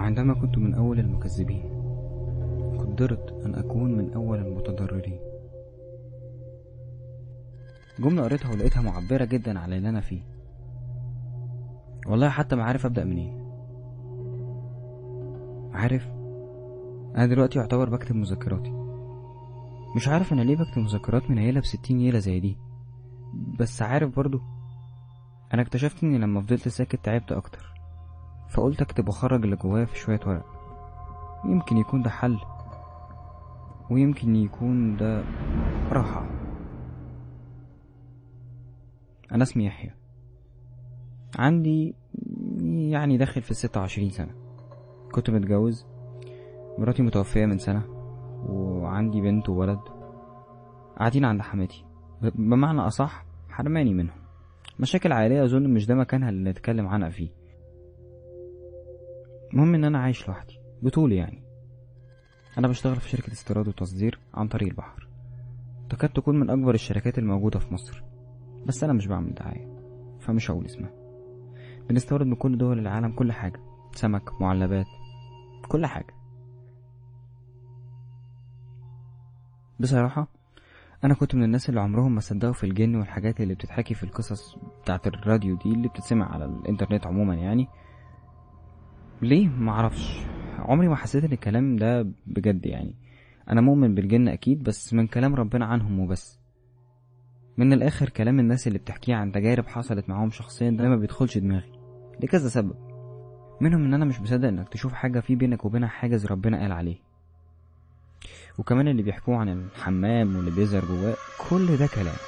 وعندما كنت من أول المكذبين قدرت أن أكون من أول المتضررين جملة قريتها ولقيتها معبرة جدا على اللي أنا فيه والله حتى ما عارف أبدأ منين عارف أنا دلوقتي يعتبر بكتب مذكراتي مش عارف أنا ليه بكتب مذكرات منيلة بستين يلة زي دي بس عارف برضو أنا اكتشفت إني لما فضلت ساكت تعبت أكتر فقلت أكتب وأخرج اللي جوايا في شوية ورق يمكن يكون ده حل ويمكن يكون ده راحة أنا اسمي يحيى عندي يعني داخل في الستة وعشرين سنة كنت متجوز مراتي متوفية من سنة وعندي بنت وولد قاعدين عند حماتي ب- بمعنى أصح حرماني منهم مشاكل عائلية أظن مش ده مكانها اللي نتكلم عنها فيه المهم إن أنا عايش لوحدي بطولي يعني أنا بشتغل في شركة استيراد وتصدير عن طريق البحر تكاد تكون من أكبر الشركات الموجودة في مصر بس أنا مش بعمل دعاية فمش هقول اسمها بنستورد من كل دول العالم كل حاجة سمك معلبات كل حاجة بصراحة أنا كنت من الناس اللي عمرهم ما صدقوا في الجن والحاجات اللي بتتحكي في القصص بتاعت الراديو دي اللي بتتسمع على الإنترنت عموما يعني ليه معرفش عمري ما حسيت ان الكلام ده بجد يعني انا مؤمن بالجن اكيد بس من كلام ربنا عنهم وبس من الاخر كلام الناس اللي بتحكيه عن تجارب حصلت معاهم شخصيا ده ما بيدخلش دماغي لكذا سبب منهم ان انا مش مصدق انك تشوف حاجه في بينك وبينها حاجز ربنا قال عليه وكمان اللي بيحكوه عن الحمام واللي بيظهر جواه كل ده كلام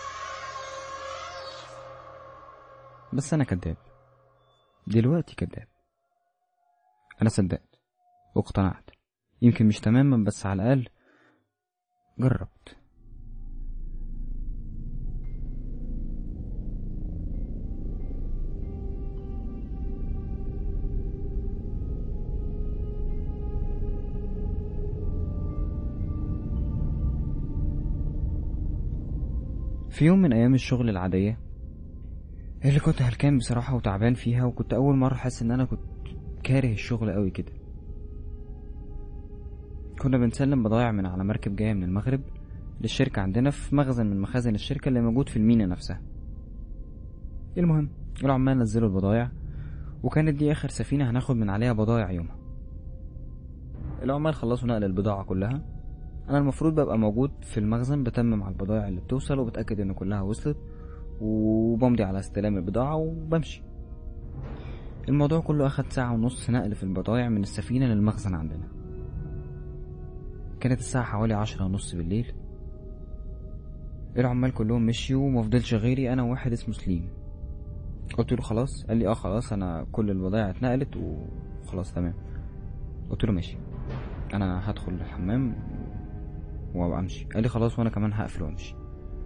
بس انا كذاب دلوقتي كذاب انا صدقت واقتنعت يمكن مش تماما بس على الاقل جربت في يوم من ايام الشغل العاديه اللي كنت هلكان بصراحه وتعبان فيها وكنت اول مره احس ان انا كنت كاره الشغل قوي كده كنا بنسلم بضايع من على مركب جايه من المغرب للشركه عندنا في مخزن من مخازن الشركه اللي موجود في المينا نفسها المهم العمال نزلوا البضايع وكانت دي اخر سفينه هناخد من عليها بضايع يومها العمال خلصوا نقل البضاعه كلها انا المفروض ببقى موجود في المخزن بتمم على البضائع اللي بتوصل وبتاكد ان كلها وصلت وبمضي على استلام البضاعه وبمشي الموضوع كله اخد ساعه ونص نقل في البضايع من السفينه للمخزن عندنا كانت الساعه حوالي عشرة ونص بالليل العمال كلهم مشيوا ومفضلش غيري انا وواحد اسمه سليم قلت له خلاص قال لي اه خلاص انا كل البضايع اتنقلت وخلاص تمام قلت له ماشي انا هدخل الحمام وابقى امشي قال لي خلاص وانا كمان هقفل وامشي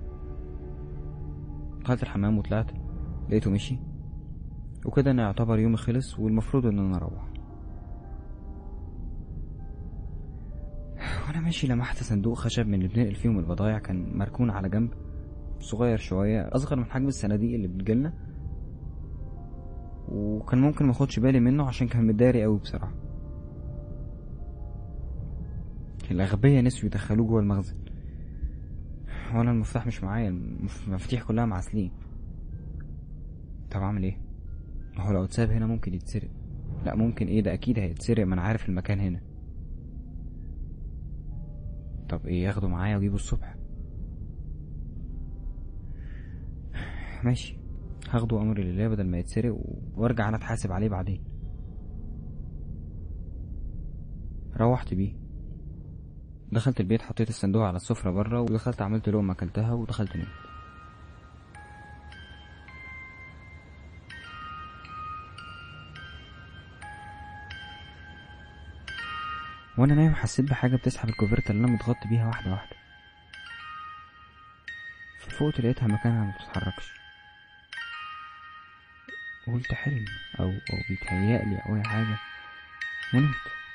دخلت الحمام وطلعت لقيته مشي وكده انا يعتبر يومي خلص والمفروض ان انا اروح وانا ماشي لمحت صندوق خشب من اللي بننقل فيهم البضايع كان مركون على جنب صغير شوية أصغر من حجم الصناديق اللي بتجيلنا وكان ممكن ماخدش بالي منه عشان كان متداري قوي بصراحة الأغبياء نسيوا يدخلوه جوه المخزن وانا المفتاح مش معايا المف- المفاتيح كلها مع سليم طب اعمل ايه ما هو لو اتساب هنا ممكن يتسرق لا ممكن ايه ده اكيد هيتسرق ما انا عارف المكان هنا طب ايه ياخده معايا واجيبه الصبح ماشي هاخده امر لله بدل ما يتسرق و- وارجع انا اتحاسب عليه بعدين روحت بيه دخلت البيت حطيت الصندوق على السفرة بره ودخلت عملت لقمة اكلتها ودخلت نمت وانا نايم حسيت بحاجة بتسحب الكوفرتة اللي انا متغطي بيها واحدة واحدة ففوقت لقيتها مكانها ما بتتحركش قلت حلم او او بيتهيألي او اي حاجة ونمت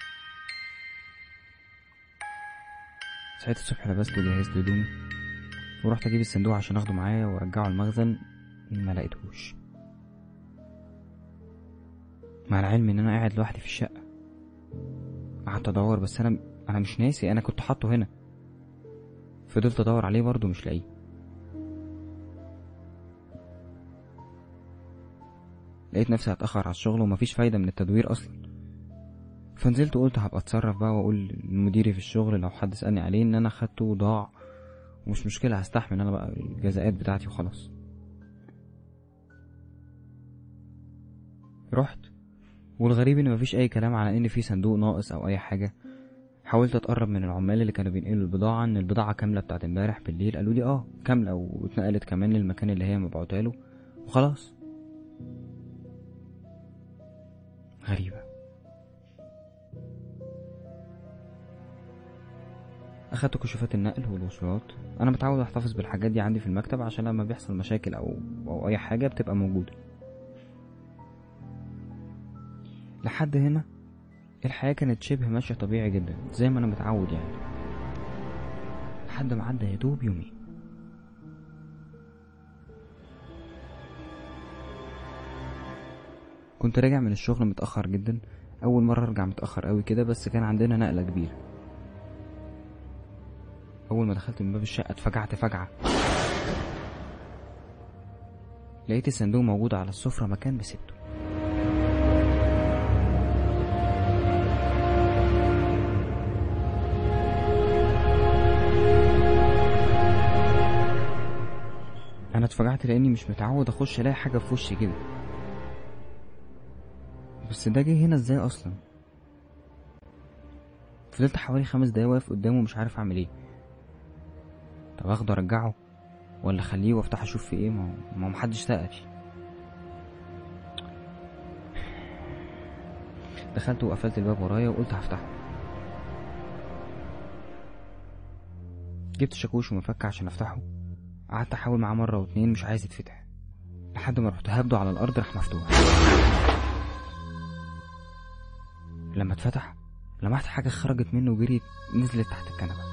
صحيت الصبح لبست وجهزت هدومي ورحت اجيب الصندوق عشان اخده معايا وارجعه المخزن ما لقيتهوش مع العلم ان انا قاعد لوحدي في الشقة قعدت ادور بس انا انا مش ناسي انا كنت حاطه هنا فضلت ادور عليه برضه مش لاقيه لقيت نفسي هتأخر على الشغل ومفيش فايدة من التدوير أصلا فنزلت وقلت هبقى اتصرف بقى واقول لمديري في الشغل لو حد سألني عليه ان انا خدته وضاع ومش مشكلة هستحمل انا بقى الجزاءات بتاعتي وخلاص رحت والغريب ان مفيش اي كلام على ان في صندوق ناقص او اي حاجة حاولت اتقرب من العمال اللي كانوا بينقلوا البضاعة ان البضاعة كاملة بتاعت امبارح بالليل قالوا لي اه كاملة واتنقلت كمان للمكان اللي هي مبعوتها له وخلاص غريبة أخدت كشوفات النقل والوصولات أنا متعود أحتفظ بالحاجات دي عندي في المكتب عشان لما بيحصل مشاكل أو أو أي حاجة بتبقى موجودة لحد هنا الحياة كانت شبه ماشية طبيعي جدا زي ما أنا متعود يعني لحد ما عدى يدوب يومين كنت راجع من الشغل متأخر جدا أول مرة أرجع متأخر أوي كده بس كان عندنا نقلة كبيرة أول ما دخلت من باب الشقة اتفجعت فجعة لقيت الصندوق موجود على السفرة مكان بسبته أنا اتفجعت لأني مش متعود أخش ألاقي حاجة في وشي كده بس ده جه هنا ازاي أصلا فضلت حوالي خمس دقايق واقف قدامه ومش عارف أعمل ايه طب اخده ارجعه ولا اخليه وافتح اشوف في ايه ما هو ما هو محدش سأل دخلت وقفلت الباب ورايا وقلت هفتحه جبت شاكوش ومفك عشان افتحه قعدت احاول معاه مره واتنين مش عايز يتفتح لحد ما رحت هبده على الارض راح مفتوح لما اتفتح لمحت حاجه خرجت منه وجريت نزلت تحت الكنبه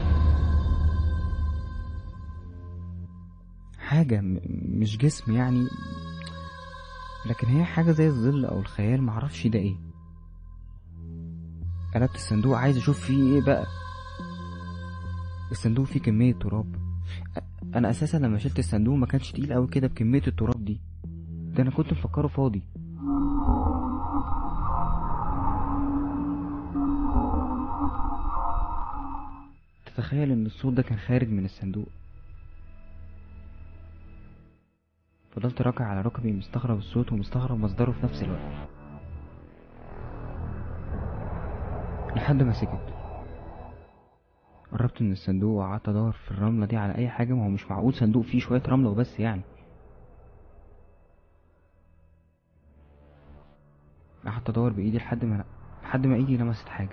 حاجة م- مش جسم يعني لكن هي حاجة زي الظل أو الخيال معرفش ده ايه قلبت الصندوق عايز أشوف فيه ايه بقى الصندوق فيه كمية تراب أ- أنا أساسا لما شلت الصندوق ما كانش تقيل أوي كده بكمية التراب دي ده أنا كنت مفكره فاضي تتخيل إن الصوت ده كان خارج من الصندوق فضلت راكع على ركبي مستغرب الصوت ومستغرب مصدره في نفس الوقت لحد ما سكت قربت من الصندوق وقعدت ادور في الرمله دي على اي حاجه ما هو مش معقول صندوق فيه شويه رمله وبس يعني قعدت ادور بايدي لحد ما لحد ما ايدي لمست حاجه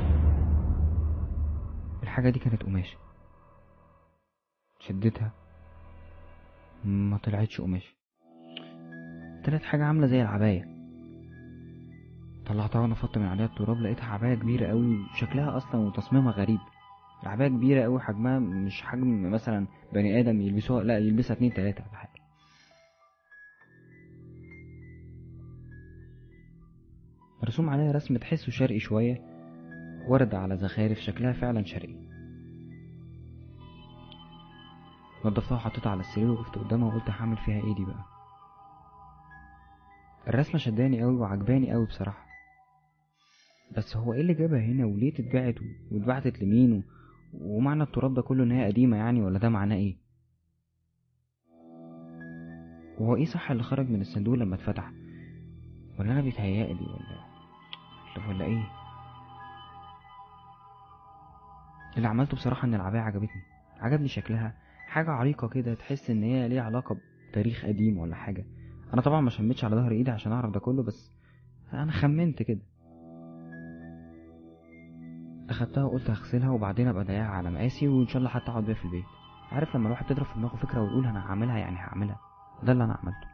الحاجه دي كانت قماشه شدتها ما طلعتش قماش طلعت حاجة عاملة زي العباية طلعتها ونفضت من عليها التراب لقيتها عباية كبيرة قوي وشكلها أصلا وتصميمها غريب العباية كبيرة قوي حجمها مش حجم مثلا بني آدم يلبسوها لا يلبسها اتنين تلاتة ولا حاجة مرسوم عليها رسم تحسه شرقي شوية وردة على زخارف شكلها فعلا شرقي نضفتها وحطيتها على السرير وقفت قدامها وقلت هعمل فيها ايه دي بقى الرسمة شداني قوي وعجباني قوي بصراحة بس هو ايه اللي جابها هنا وليه تتبعت واتبعتت لمين و... ومعنى التراب ده كله ان هي قديمة يعني ولا ده معناه ايه وهو ايه صح اللي خرج من الصندوق لما اتفتح ولا انا بيتهيألي ولا ولا ايه اللي عملته بصراحة ان العباية عجبتني عجبني شكلها حاجة عريقة كده تحس ان هي ليها علاقة بتاريخ قديم ولا حاجة انا طبعا ما شميتش على ظهر ايدي عشان اعرف ده كله بس انا خمنت كده اخدتها وقلت هغسلها وبعدين ابقى ضايقها على مقاسي وان شاء الله حتى اقعد بيها في البيت عارف لما الواحد تضرب في دماغه فكره ويقول انا هعملها يعني هعملها ده اللي انا عملته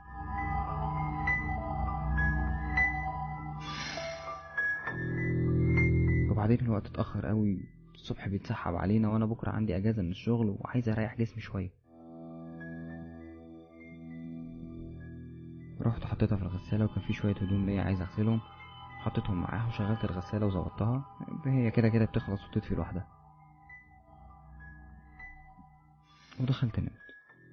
وبعدين الوقت اتاخر قوي الصبح بيتسحب علينا وانا بكره عندي اجازه من الشغل وعايز اريح جسمي شويه رحت حطيتها في الغساله وكان في شويه هدوم ليا عايز اغسلهم حطيتهم معاها وشغلت الغسالة وظبطتها هي كده كده بتخلص وتطفي لوحدها ودخلت نمت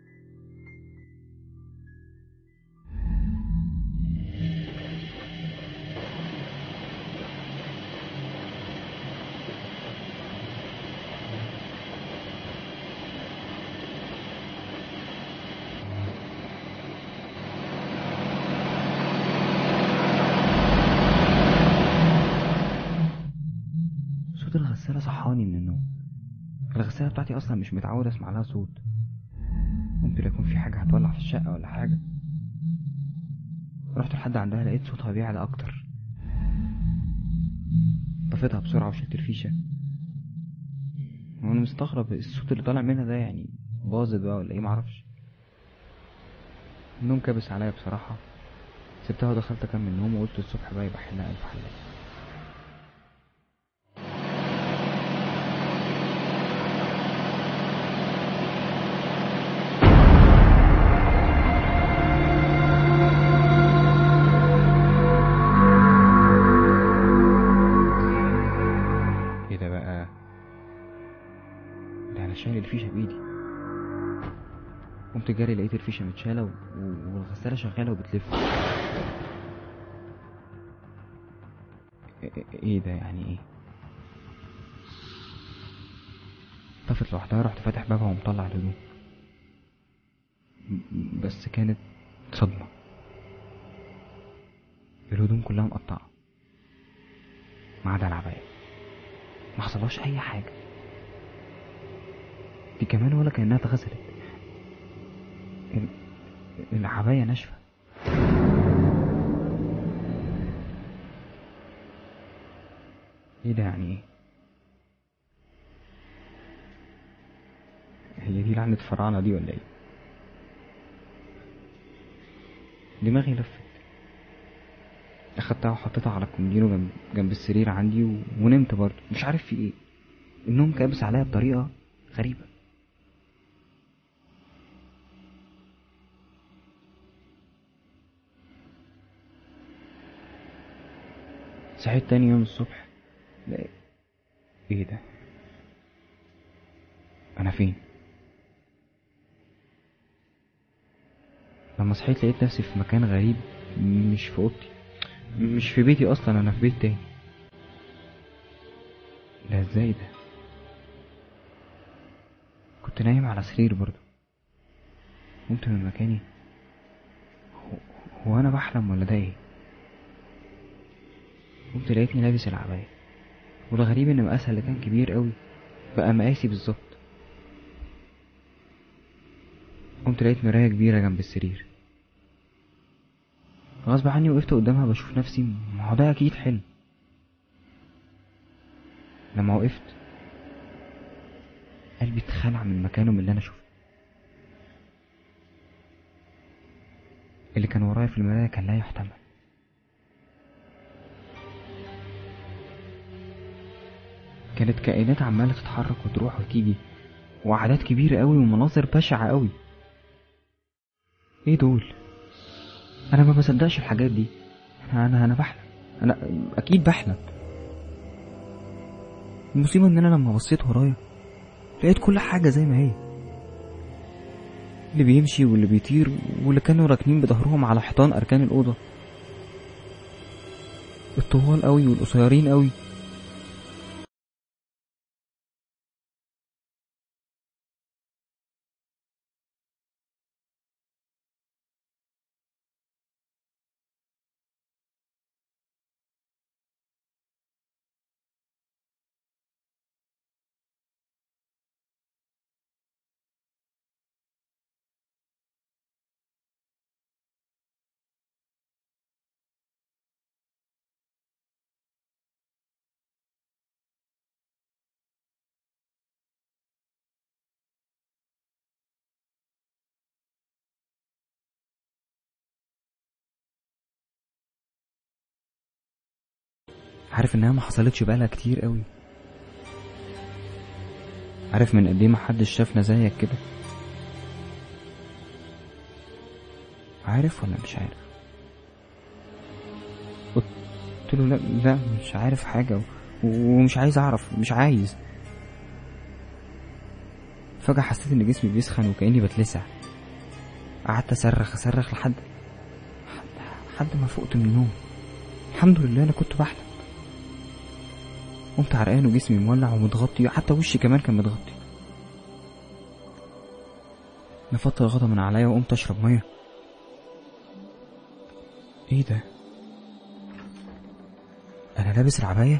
صوت الغسالة صحاني من النوم الغسالة بتاعتي أصلا مش متعود أسمع لها صوت ممكن يكون في حاجة هتولع في الشقة ولا حاجة رحت لحد عندها لقيت صوتها بيعلى أكتر طفيتها بسرعة وشلت الفيشة وأنا مستغرب الصوت اللي طالع منها ده يعني باظت بقى ولا إيه معرفش النوم كابس عليا بصراحة سبتها ودخلت أكمل النوم وقلت الصبح بقى يبقى حلها ألف حلال ايه ده بقى ده انا شايل الفيشه بايدي قمت جاري لقيت الفيشه متشاله و... و- والغساله شغاله وبتلف إيه- إيه- ايه ده يعني ايه طفت لوحدها رحت فاتح بابها ومطلع الهدوم م- بس كانت صدمه الهدوم كلها مقطعه ما عدا العباية ما حصلهاش اي حاجه دي كمان ولا كانها اتغسلت ال- العبايه ناشفه ايه ده يعني ايه هي دي لعنة فراعنة دي ولا ايه دماغي لفت اخدتها وحطيتها على الكومودينو جنب, جنب السرير عندي و... ونمت برضه مش عارف في ايه النوم كابس عليا بطريقة غريبة صحيت تاني يوم الصبح لا ايه ده انا فين لما صحيت لقيت نفسي في مكان غريب مش في اوضتي مش في بيتي اصلا انا في بيت تاني لا ازاي ده كنت نايم على سرير برضو قمت من مكاني هو, هو انا بحلم ولا ده ايه قمت لقيتني لابس العباية والغريب ان مقاسها اللي كان كبير قوي بقى مقاسي بالظبط قمت لقيت مراية كبيرة جنب السرير غصب عني وقفت قدامها بشوف نفسي ما هو ده اكيد حلم لما وقفت قلبي اتخلع من مكانه من اللي انا شفته اللي كان ورايا في المراية كان لا يحتمل كانت كائنات عمالة تتحرك وتروح وتيجي وأعداد كبيرة قوي ومناظر بشعة قوي ايه دول انا ما بصدقش الحاجات دي انا انا انا بحلم انا اكيد بحلم المصيبة ان انا لما بصيت ورايا لقيت كل حاجة زي ما هي اللي بيمشي واللي بيطير واللي كانوا راكنين بظهرهم على حيطان اركان الاوضة الطوال قوي والقصيرين قوي عارف انها ما حصلتش بقالها كتير قوي عارف من قد ايه ما حدش شافنا زيك كده عارف ولا مش عارف قلت, قلت له لا لا مش عارف حاجة و- ومش عايز أعرف مش عايز فجأة حسيت إن جسمي بيسخن وكأني بتلسع قعدت أصرخ أصرخ لحد لحد ما فقت من النوم الحمد لله أنا كنت بحلم قمت عرقان وجسمي مولع ومتغطي حتى وشي كمان كان متغطي نفضت الغضب من عليا وقمت أشرب مية إيه ده؟ أنا لابس العباية؟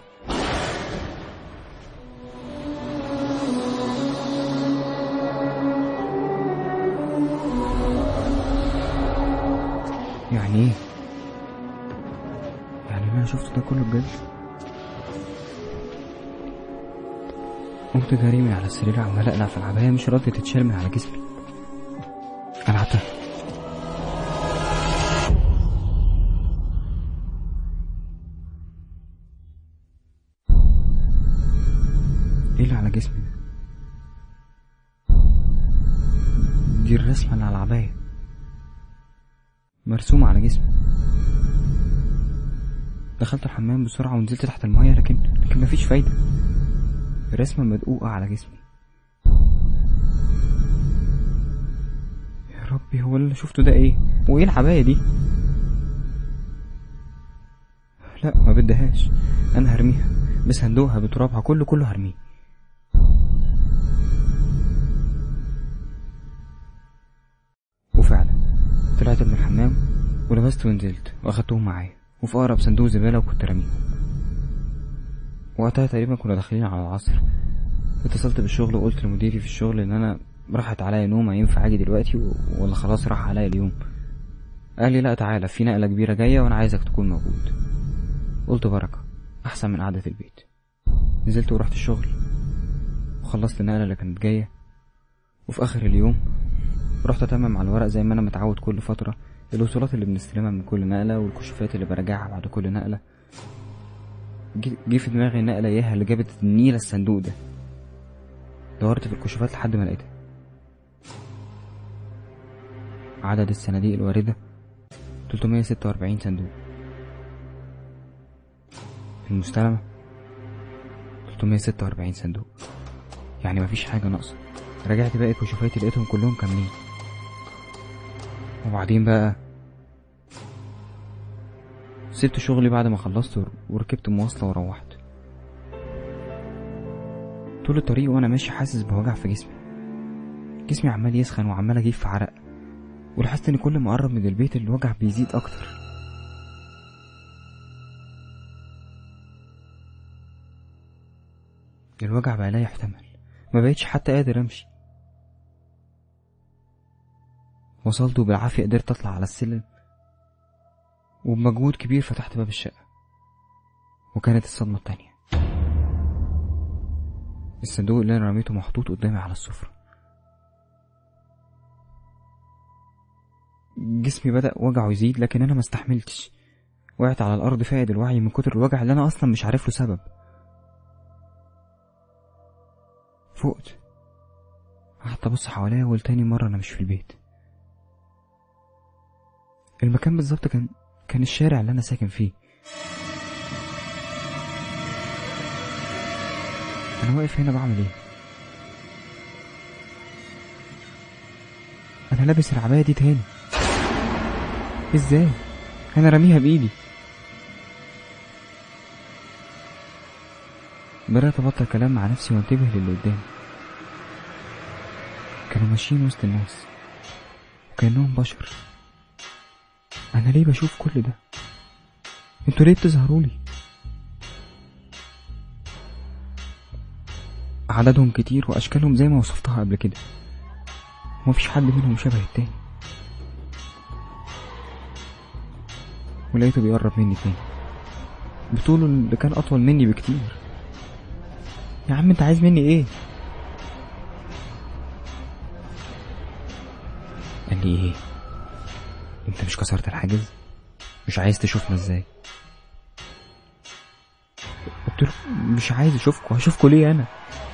يعني ايه؟ يعني اللي انا شفته ده كله بجد؟ قمت جري من على السرير عمال اقلع في العباية مش راضية تتشال من على جسمي قلعتها ايه اللي على جسمي ده؟ دي الرسمة اللي على العباية مرسومة على جسمي دخلت الحمام بسرعة ونزلت تحت المية لكن لكن مفيش فايدة الرسمة مدقوقة على جسمي يا ربي هو اللي شفته ده ايه وايه العباية دي لا ما بدهاش انا هرميها بصندوقها بترابها كله كله هرميه وفعلا طلعت من الحمام ولبست ونزلت واخدتهم معايا وفي اقرب صندوق زباله وكنت راميهم وقتها تقريبا كنا داخلين على العصر اتصلت بالشغل وقلت لمديري في الشغل ان انا راحت عليا نوم ينفع اجي دلوقتي و- ولا خلاص راح عليا اليوم قال لي لا تعالى في نقله كبيره جايه وانا عايزك تكون موجود قلت بركه احسن من قعده البيت نزلت ورحت الشغل وخلصت النقله اللي كانت جايه وفي اخر اليوم رحت اتمم على الورق زي ما انا متعود كل فتره الوصولات اللي بنستلمها من كل نقله والكشوفات اللي براجعها بعد كل نقله جه جه في دماغي النقله اياها اللي جابت النيله الصندوق ده دورت في الكشوفات لحد ما لقيتها عدد الصناديق الواردة 346 صندوق المستلمة 346 صندوق يعني مفيش حاجة ناقصة رجعت باقي كشوفاتي لقيتهم كلهم كاملين وبعدين بقى سبت شغلي بعد ما خلصت ور- وركبت مواصلة وروحت طول الطريق وانا ماشي حاسس بوجع في جسمي جسمي عمال يسخن وعمال اجيب في عرق ولاحظت ان كل ما اقرب من البيت الوجع بيزيد اكتر الوجع بقى لا يحتمل ما بقتش حتى قادر امشي وصلت وبالعافية قدرت اطلع على السلم وبمجهود كبير فتحت باب الشقة وكانت الصدمة التانية الصندوق اللي انا رميته محطوط قدامي على السفرة جسمي بدأ وجعه يزيد لكن انا ما استحملتش وقعت على الارض فاقد الوعي من كتر الوجع اللي انا اصلا مش عارف له سبب فقت قعدت ابص حواليا وقلت تاني مرة انا مش في البيت المكان بالظبط كان كان الشارع اللي انا ساكن فيه انا واقف هنا بعمل ايه انا لابس العباية دي تاني ازاي انا راميها بايدي بدأت أبطل كلام مع نفسي وانتبه للي قدامي كانوا ماشيين وسط الناس وكأنهم بشر أنا ليه بشوف كل ده انتوا ليه بتظهروا لي عددهم كتير وأشكالهم زي ما وصفتها قبل كده ومفيش حد منهم شبه التاني ولقيته بيقرب مني تاني بطوله اللي كان أطول مني بكتير يا عم انت عايز مني ايه قال لي ايه انت مش كسرت الحاجز مش عايز تشوفنا ازاي قلت له مش عايز اشوفكوا هشوفكوا ليه انا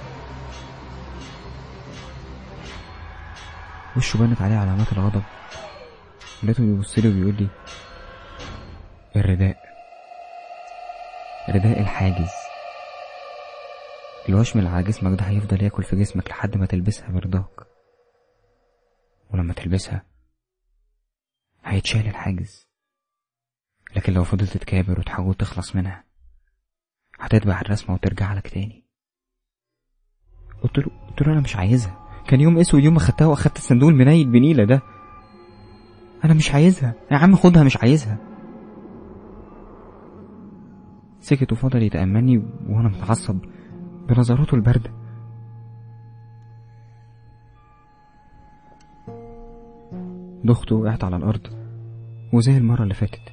وشه بانت عليه علامات الغضب لقيته بيبص لي وبيقول لي الرداء رداء الحاجز الوشم اللي على جسمك ده هيفضل ياكل في جسمك لحد ما تلبسها برضاك ولما تلبسها هيتشال الحاجز لكن لو فضلت تكابر وتحاول تخلص منها هتتبع الرسمة وترجع لك تاني قلت له قلت له انا مش عايزها كان يوم اسود يوم ما خدتها واخدت الصندوق المنيل بنيلة ده انا مش عايزها يا عم خدها مش عايزها سكت وفضل يتأملني وانا متعصب بنظراته الباردة دخت وقعت على الأرض وزي المرة اللي فاتت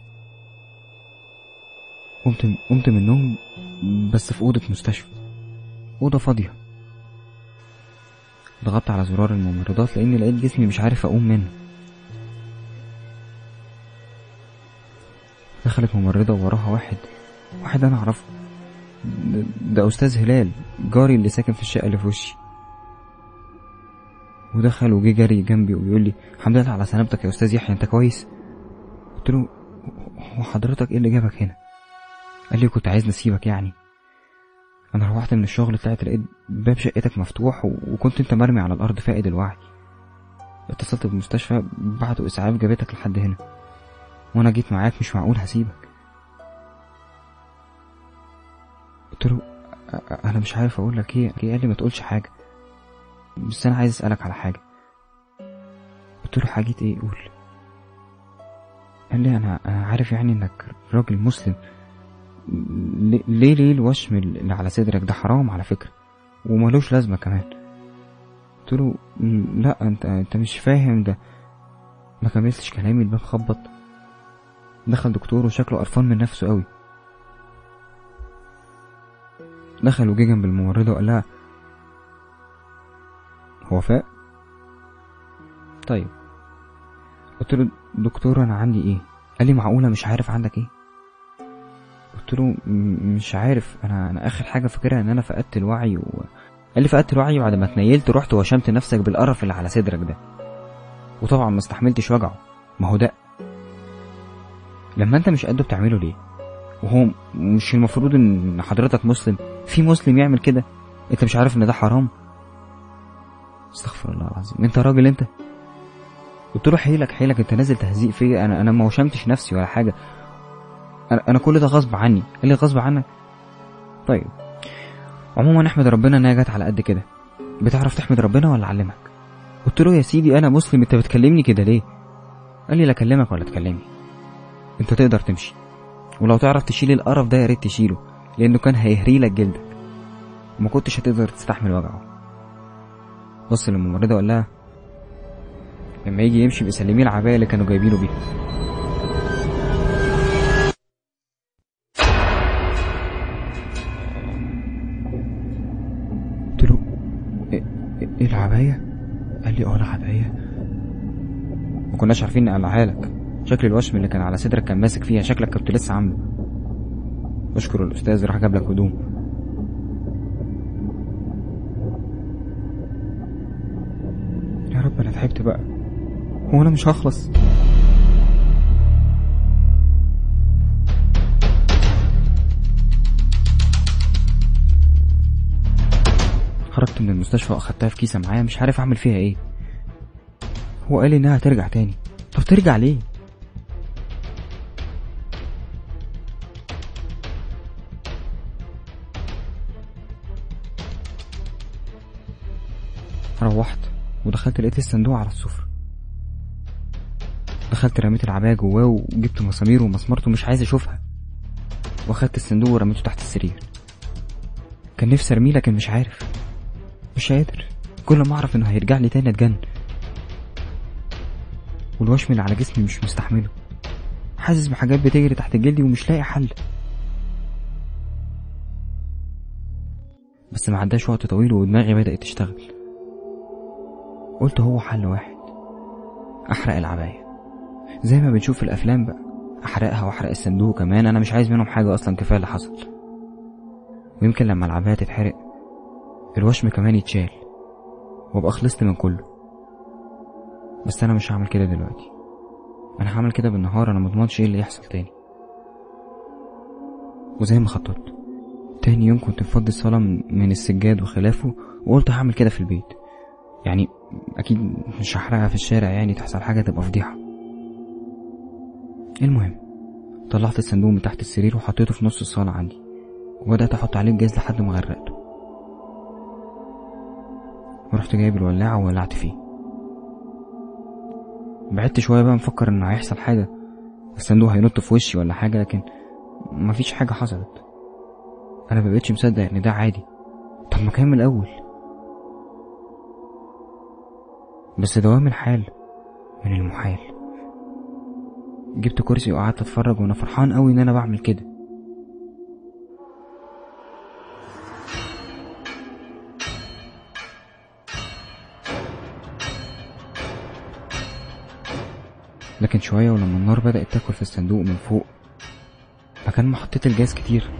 قمت قمت من النوم بس في أوضة مستشفى أوضة فاضية ضغطت على زرار الممرضات لأني لقيت جسمي مش عارف أقوم منه دخلت ممرضة ووراها واحد واحد أنا أعرفه ده, ده أستاذ هلال جاري اللي ساكن في الشقة اللي في وشي ودخل وجه جري جنبي ويقول لي الحمد لله على سلامتك يا أستاذ يحيى أنت كويس قلت له هو حضرتك إيه اللي جابك هنا قال لي كنت عايز نسيبك يعني أنا روحت من الشغل طلعت لقيت باب شقتك مفتوح وكنت أنت مرمي على الأرض فاقد الوعي اتصلت بالمستشفى بعتوا إسعاف جابتك لحد هنا وأنا جيت معاك مش معقول هسيبك قلت له انا مش عارف اقول لك ايه قال لي ما تقولش حاجه بس انا عايز اسالك على حاجه قلت له حاجه ايه قول قال لي انا انا عارف يعني انك راجل مسلم ليه ليه الوشم اللي على صدرك ده حرام على فكره وملوش لازمه كمان قلت له لا انت انت مش فاهم ده ما كملتش كلامي الباب خبط دخل دكتور وشكله قرفان من نفسه قوي دخل وجه جنب الممرضة وقال لها هو فاق طيب قلت له دكتور انا عندي ايه قال لي معقولة مش عارف عندك ايه قلت له مش عارف انا انا اخر حاجة فاكرها ان انا فقدت الوعي و... قال لي فقدت الوعي بعد ما اتنيلت رحت وشمت نفسك بالقرف اللي على صدرك ده وطبعا ما استحملتش وجعه ما هو ده لما انت مش قده بتعمله ليه وهو مش المفروض ان حضرتك مسلم في مسلم يعمل كده انت مش عارف ان ده حرام استغفر الله العظيم انت راجل انت قلت له حيلك حيلك انت نازل تهزيق فيا انا انا ما وشمتش نفسي ولا حاجه انا انا كل ده غصب عني قال لي غصب عنك طيب عموما احمد ربنا انها جت على قد كده بتعرف تحمد ربنا ولا اعلمك قلت له يا سيدي انا مسلم انت بتكلمني كده ليه قال لي لا اكلمك ولا تكلمني انت تقدر تمشي ولو تعرف تشيل القرف ده يا ريت تشيله لانه كان هيهري لك جلدك وما كنتش هتقدر تستحمل وجعه بص للممرضه وقال لها لما يجي يمشي بيسلميه العبايه اللي كانوا جايبينه بيها قلت له ايه, إيه العبايه قال لي اه العبايه ما كناش عارفين نقلعها لك شكل الوشم اللي كان على صدرك كان ماسك فيها شكلك كنت لسه عامله اشكر الاستاذ راح جاب لك هدوم يا رب انا تعبت بقى هو انا مش هخلص خرجت من المستشفى واخدتها في كيسه معايا مش عارف اعمل فيها ايه هو قال لي انها هترجع تاني طب ترجع ليه روحت ودخلت لقيت الصندوق على السفرة دخلت رميت العباية جواه وجبت مسامير ومسمرته مش عايز اشوفها واخدت الصندوق ورميته تحت السرير كان نفسي ارميه لكن مش عارف مش قادر كل ما اعرف انه هيرجع لي تاني اتجن والوشم اللي على جسمي مش مستحمله حاسس بحاجات بتجري تحت جلدي ومش لاقي حل بس ما عداش وقت طويل ودماغي بدأت تشتغل قلت هو حل واحد احرق العباية زي ما بنشوف في الافلام بقى احرقها واحرق الصندوق كمان انا مش عايز منهم حاجة اصلا كفاية اللي حصل ويمكن لما العباية تتحرق الوشم كمان يتشال وابقى خلصت من كله بس انا مش هعمل كده دلوقتي انا هعمل كده بالنهار انا مضمنش ايه اللي يحصل تاني وزي ما خططت تاني يوم كنت مفضي الصالة من السجاد وخلافه وقلت هعمل كده في البيت يعني أكيد مش هحرقها في الشارع يعني تحصل حاجة تبقى فضيحة المهم طلعت الصندوق من تحت السرير وحطيته في نص الصالة عندي وبدأت أحط عليه الجاز لحد ما غرقته ورحت جايب الولاعة وولعت فيه بعدت شوية بقى مفكر إن هيحصل حاجة الصندوق هينط في وشي ولا حاجة لكن مفيش حاجة حصلت أنا مبقتش مصدق إن ده عادي طب ما كان من الأول بس دوام الحال من المحال جبت كرسي وقعدت اتفرج وانا فرحان قوي ان انا بعمل كده لكن شوية ولما النار بدأت تاكل في الصندوق من فوق مكان ما حطيت الجاز كتير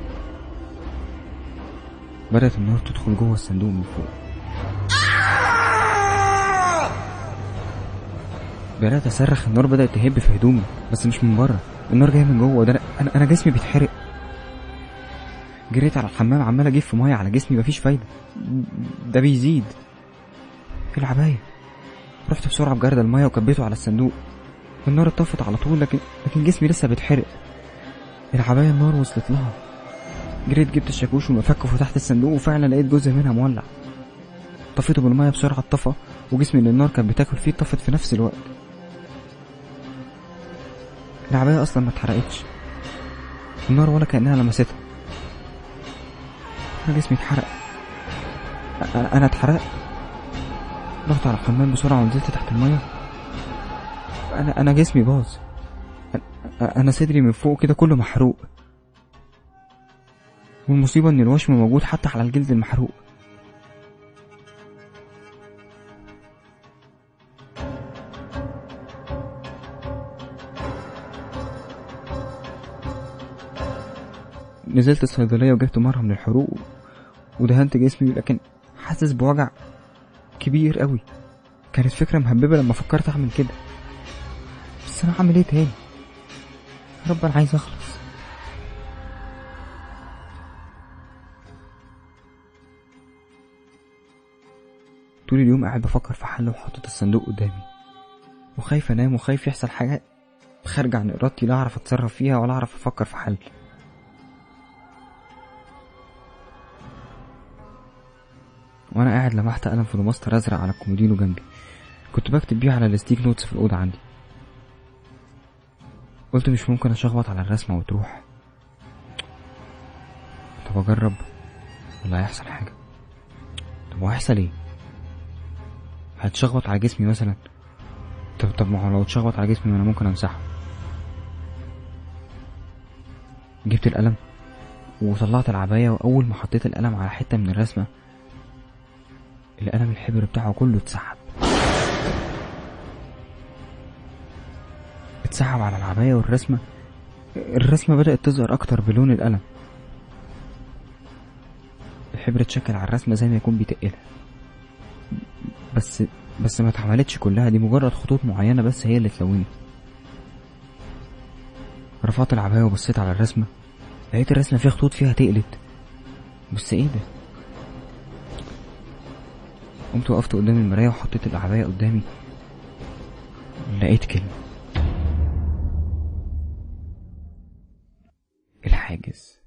بدأت النار تدخل جوه الصندوق من فوق بدأت أصرخ النار بدأت تهب في هدومي بس مش من بره النار جاية من جوه وده أنا أنا جسمي بيتحرق جريت على الحمام عمال أجيب في مية على جسمي مفيش فايدة ده بيزيد العباية رحت بسرعة بجرد المية وكبيته على الصندوق النار اتطفت على طول لكن لكن جسمي لسه بيتحرق العباية النار وصلت لها جريت جبت الشاكوش ومفك وفتحت الصندوق وفعلا لقيت جزء منها مولع طفيته بالمية بسرعة اتطفى وجسمي اللي النار كانت بتاكل فيه اتطفت في نفس الوقت العباية أصلا ما اتحرقتش النار ولا كأنها لمستها أنا جسمي اتحرق أنا أنا اتحرقت رحت على الحمام بسرعة ونزلت تحت المية أنا أنا جسمي باظ أنا صدري من فوق كده كله محروق والمصيبة إن الوشم موجود حتى على الجلد المحروق نزلت الصيدلية وجبت مرهم للحروق ودهنت جسمي لكن حاسس بوجع كبير قوي كانت فكرة مهببة لما فكرت أعمل كده بس أنا هعمل إيه تاني يا رب أنا عايز أخلص طول اليوم قاعد بفكر في حل وحاطط الصندوق قدامي وخايف انام وخايف يحصل حاجة خارجة عن ارادتي لا اعرف اتصرف فيها ولا اعرف افكر في حل وانا قاعد لمحت قلم فلوماستر ازرق على الكومودينو جنبي كنت بكتب بيه على الستيك نوتس في الاوضه عندي قلت مش ممكن اشخبط على الرسمه وتروح طب اجرب ولا هيحصل حاجه طب وهيحصل ايه هتشخبط على جسمي مثلا طب طب ما هو لو اتشخبط على جسمي ما انا ممكن امسحه جبت القلم وطلعت العباية وأول ما حطيت القلم على حتة من الرسمة القلم الحبر بتاعه كله اتسحب اتسحب على العباية والرسمة الرسمة بدأت تظهر أكتر بلون القلم الحبر اتشكل على الرسمة زي ما يكون بيتقلها بس بس ما اتعملتش كلها دي مجرد خطوط معينة بس هي اللي اتلونت رفعت العباية وبصيت على الرسمة لقيت الرسمة فيها خطوط فيها تقلت بس ايه ده قمت وقفت قدام المراية وحطيت العباية قدامي لقيت كلمة الحاجز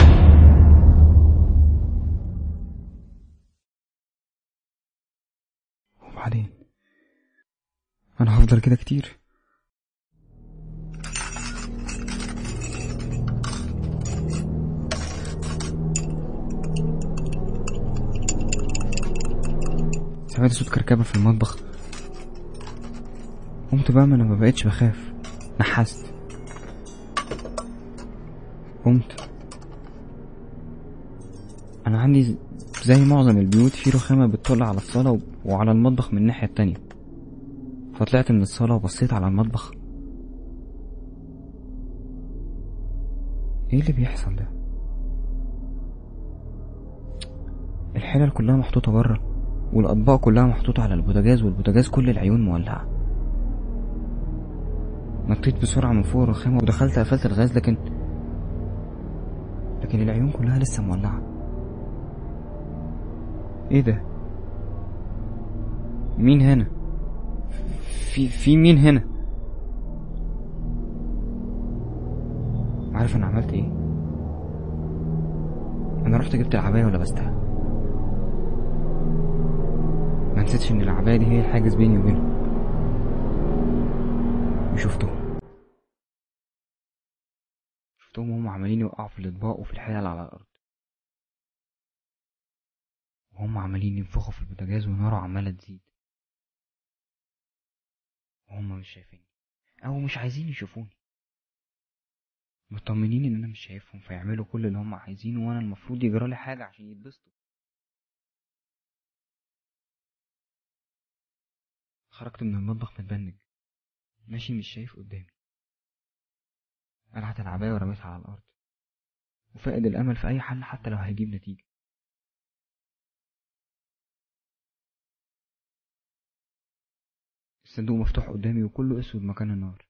وبعدين انا هفضل كده كتير سمعت صوت كركبة في المطبخ قمت بقى ما انا ما بقتش بخاف نحست قمت انا عندي زي معظم البيوت في رخامة بتطل على الصالة وعلى المطبخ من الناحية التانية فطلعت من الصالة وبصيت على المطبخ ايه اللي بيحصل ده الحلل كلها محطوطة بره والأطباق كلها محطوطة على البوتاجاز والبوتاجاز كل العيون مولعة نطيت بسرعة من فوق الرخامة ودخلت قفلت الغاز لكن لكن العيون كلها لسه مولعة ايه ده مين هنا في في مين هنا عارف انا عملت ايه انا رحت جبت العباية ولبستها ما نسيتش ان العباية دي هي الحاجز بيني وبينهم وشفتهم شفتهم وهم عمالين يوقعوا في الاطباق وفي الحلل على الارض وهم عمالين ينفخوا في البوتاجاز وناره عمالة تزيد وهم مش شايفيني او مش عايزين يشوفوني مطمنين ان انا مش شايفهم فيعملوا كل اللي هم عايزينه وانا المفروض يجرالي حاجة عشان يتبسطوا خرجت من المطبخ متبنج ماشي مش شايف قدامي قلعت العباية ورميتها على الأرض وفاقد الأمل في أي حل حتى لو هيجيب نتيجة الصندوق مفتوح قدامي وكله أسود مكان النار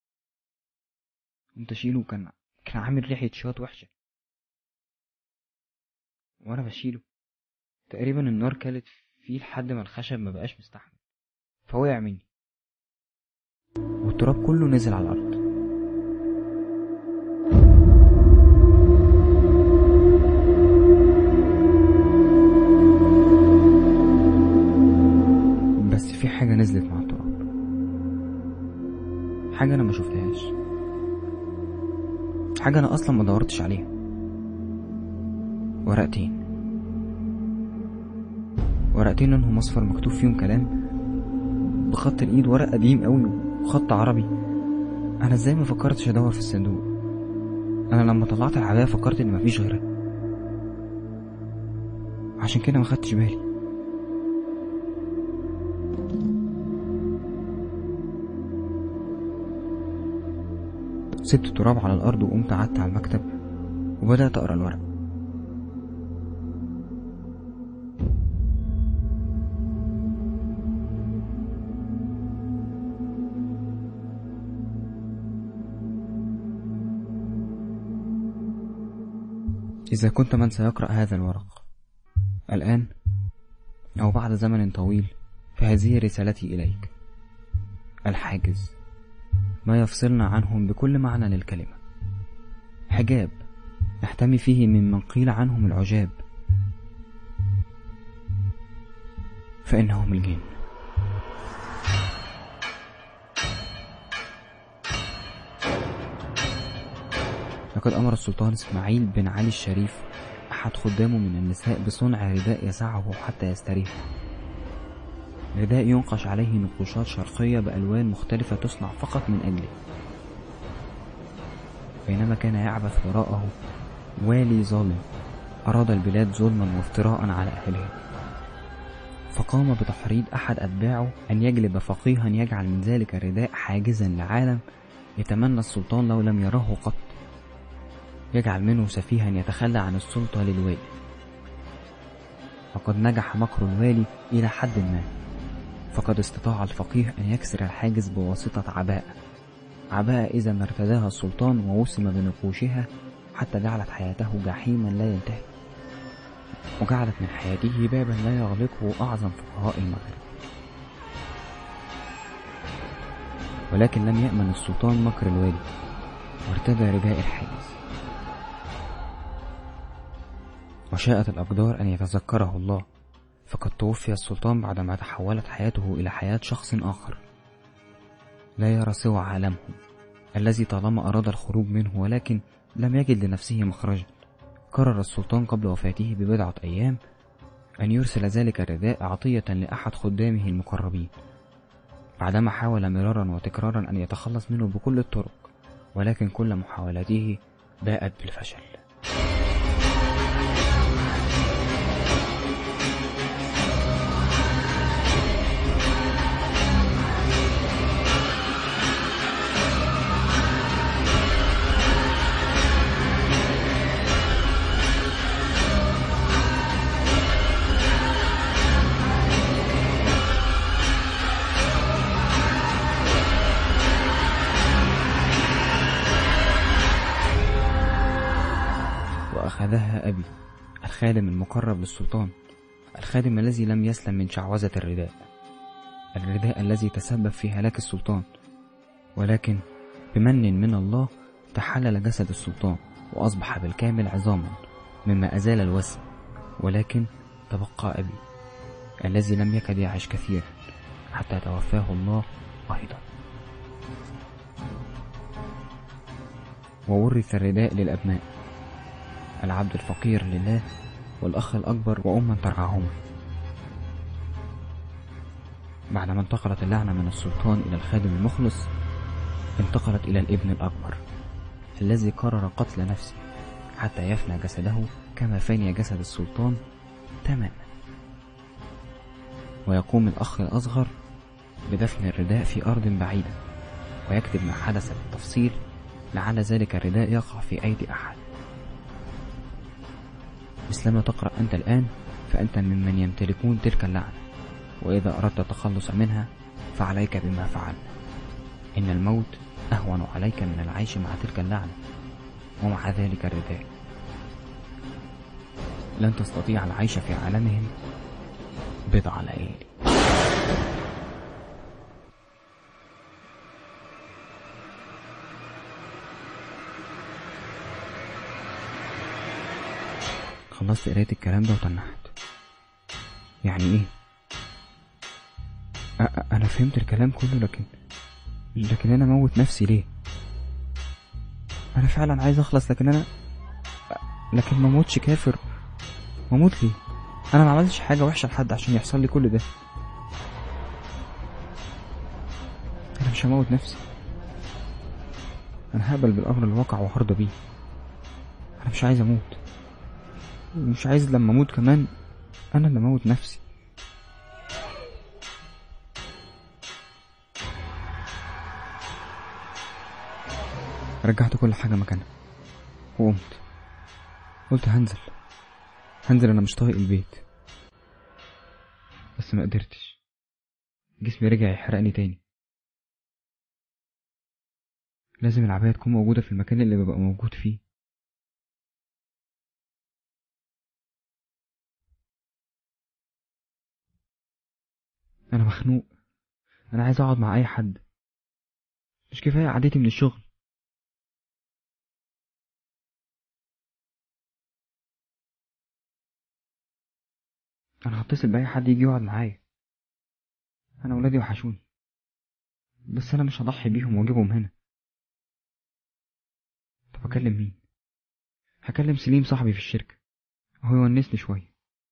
قمت أشيله كان كان عامل ريحة شوط وحشة وأنا بشيله تقريبا النار كلت فيه لحد ما الخشب مبقاش مستحمل فوقع مني والتراب كله نزل على الأرض بس في حاجة نزلت مع التراب حاجة أنا ما شفتهاش حاجة أنا أصلا ما دورتش عليها ورقتين ورقتين لونهم أصفر مكتوب فيهم كلام بخط الإيد ورق قديم أوي وخط عربي أنا إزاي ما فكرتش أدور في الصندوق أنا لما طلعت العباية فكرت إن مفيش غيرها عشان كده ما خدتش بالي سبت التراب على الأرض وقمت قعدت على المكتب وبدأت أقرأ الورق إذا كنت من سيقرأ هذا الورق الآن أو بعد زمن طويل فهذه رسالتي إليك الحاجز ما يفصلنا عنهم بكل معنى للكلمة حجاب نحتمي فيه ممن قيل عنهم العجاب فإنهم الجن لقد أمر السلطان إسماعيل بن علي الشريف أحد خدامه من النساء بصنع رداء يسعه حتى يستريح رداء ينقش عليه نقوشات شرقية بألوان مختلفة تصنع فقط من أجله بينما كان يعبث وراءه والي ظالم أراد البلاد ظلما وافتراء على أهلها فقام بتحريض أحد أتباعه أن يجلب فقيها يجعل من ذلك الرداء حاجزا لعالم يتمنى السلطان لو لم يره قط يجعل منه سفيها يتخلى عن السلطة للوالي وقد نجح مكر الوالي إلى حد ما فقد استطاع الفقيه أن يكسر الحاجز بواسطة عباءة عباءة إذا ما ارتداها السلطان ووسم بنقوشها حتى جعلت حياته جحيما لا ينتهي وجعلت من حياته بابا لا يغلقه أعظم فقهاء المغرب ولكن لم يأمن السلطان مكر الوالي وارتدى رداء الحاجز وشاءت الأقدار أن يتذكره الله فقد توفي السلطان بعدما تحولت حياته إلى حياة شخص آخر لا يرى سوى عالمه الذي طالما أراد الخروج منه ولكن لم يجد لنفسه مخرجا قرر السلطان قبل وفاته ببضعة أيام أن يرسل ذلك الرداء عطية لأحد خدامه المقربين بعدما حاول مرارا وتكرارا أن يتخلص منه بكل الطرق ولكن كل محاولاته باءت بالفشل أخذها أبي الخادم المقرب للسلطان الخادم الذي لم يسلم من شعوذة الرداء الرداء الذي تسبب في هلاك السلطان ولكن بمن من الله تحلل جسد السلطان وأصبح بالكامل عظاما مما أزال الوسم ولكن تبقى أبي الذي لم يكد يعيش كثيرا حتى توفاه الله أيضا وورث الرداء للأبناء العبد الفقير لله والأخ الأكبر وأما ترعاهما بعدما انتقلت اللعنة من السلطان إلى الخادم المخلص انتقلت إلى الابن الأكبر الذي قرر قتل نفسه حتى يفنى جسده كما فني جسد السلطان تماما ويقوم الأخ الأصغر بدفن الرداء في أرض بعيدة ويكتب ما حدث بالتفصيل لعل ذلك الرداء يقع في أيدي أحد مثلما تقرأ أنت الآن فأنت ممن يمتلكون تلك اللعنة وإذا أردت التخلص منها فعليك بما فعل إن الموت أهون عليك من العيش مع تلك اللعنة ومع ذلك الرداء لن تستطيع العيش في عالمهم بضع ليالي خلصت قراية الكلام ده وتنحت يعني ايه أ- أ- انا فهمت الكلام كله لكن لكن انا موت نفسي ليه انا فعلا عايز اخلص لكن انا لكن ما موتش كافر واموت ليه انا ما عملتش حاجه وحشه لحد عشان يحصل لي كل ده انا مش هموت نفسي انا هقبل بالامر الواقع وهرضى بيه انا مش عايز اموت ومش عايز لما اموت كمان انا اللي اموت نفسي رجعت كل حاجة مكانها وقمت قلت هنزل هنزل انا مش طايق البيت بس ما قدرتش جسمي رجع يحرقني تاني لازم العباية تكون موجودة في المكان اللي ببقى موجود فيه انا مخنوق انا عايز اقعد مع اي حد مش كفايه قعدتي من الشغل انا هتصل باي حد يجي يقعد معايا انا ولادي وحشوني بس انا مش هضحي بيهم واجيبهم هنا طب اكلم مين هكلم سليم صاحبي في الشركه هو يونسني شويه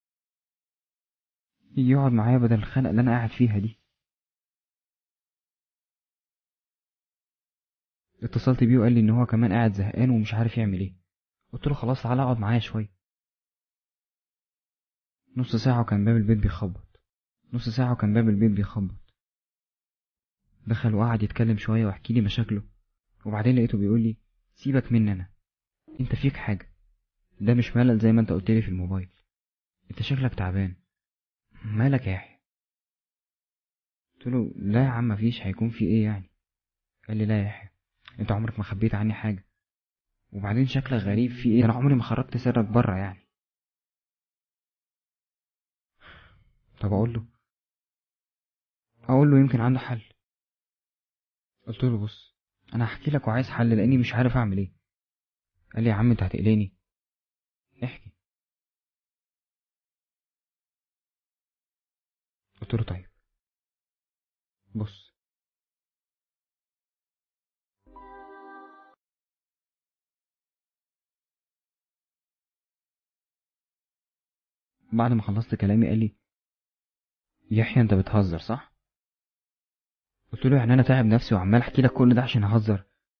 يجي يقعد معايا بدل الخنقه اللي انا قاعد فيها دي اتصلت بيه وقال لي ان هو كمان قاعد زهقان ومش عارف يعمل ايه قلت له خلاص تعالى اقعد معايا شويه نص ساعة وكان باب البيت بيخبط نص ساعة وكان باب البيت بيخبط دخل وقعد يتكلم شوية واحكي لي مشاكله وبعدين لقيته بيقول لي سيبك مني انا انت فيك حاجة ده مش ملل زي ما انت قلت لي في الموبايل انت شكلك تعبان مالك يا يحيى قلت له لا يا عم مفيش هيكون في ايه يعني قال لي لا يا يحيى انت عمرك ما خبيت عني حاجة وبعدين شكلك غريب في ايه انا عمري ما خرجت سرك بره يعني طب اقول له اقول له يمكن عنده حل قلت له بص انا هحكي لك وعايز حل لاني مش عارف اعمل ايه قال لي يا عم انت هتقلقني احكي قلت له طيب بص بعد ما خلصت كلامي قال لي يحيى انت بتهزر صح قلت له يعني انا تعب نفسي وعمال احكي لك كل ده عشان اهزر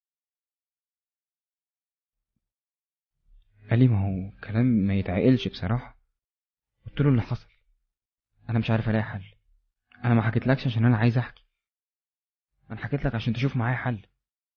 قال لي ما هو كلام ما يتعقلش بصراحه قلت له اللي حصل انا مش عارف الاقي حل انا ما حكيتلكش عشان انا عايز احكي انا حكيت لك عشان تشوف معايا حل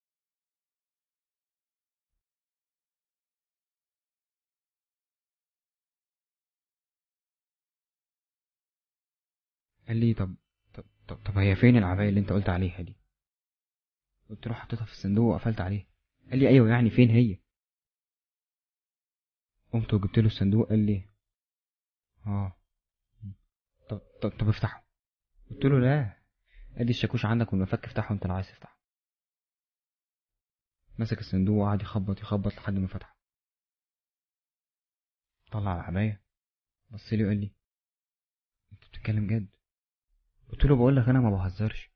قال لي طب طب طب, طب هي فين العباية اللي انت قلت عليها دي قلت له حطيتها في الصندوق وقفلت عليه قال لي ايوه يعني فين هي قمت وجبت له الصندوق قال لي اه طب طب, طب افتحه قلت له لا قال لي الشاكوش عندك والمفك افتحه انت لو عايز تفتحه مسك الصندوق وقعد يخبط يخبط لحد ما فتحه طلع العباية بص لي وقال لي انت بتتكلم جد قلت له بقول لك انا ما بهزرش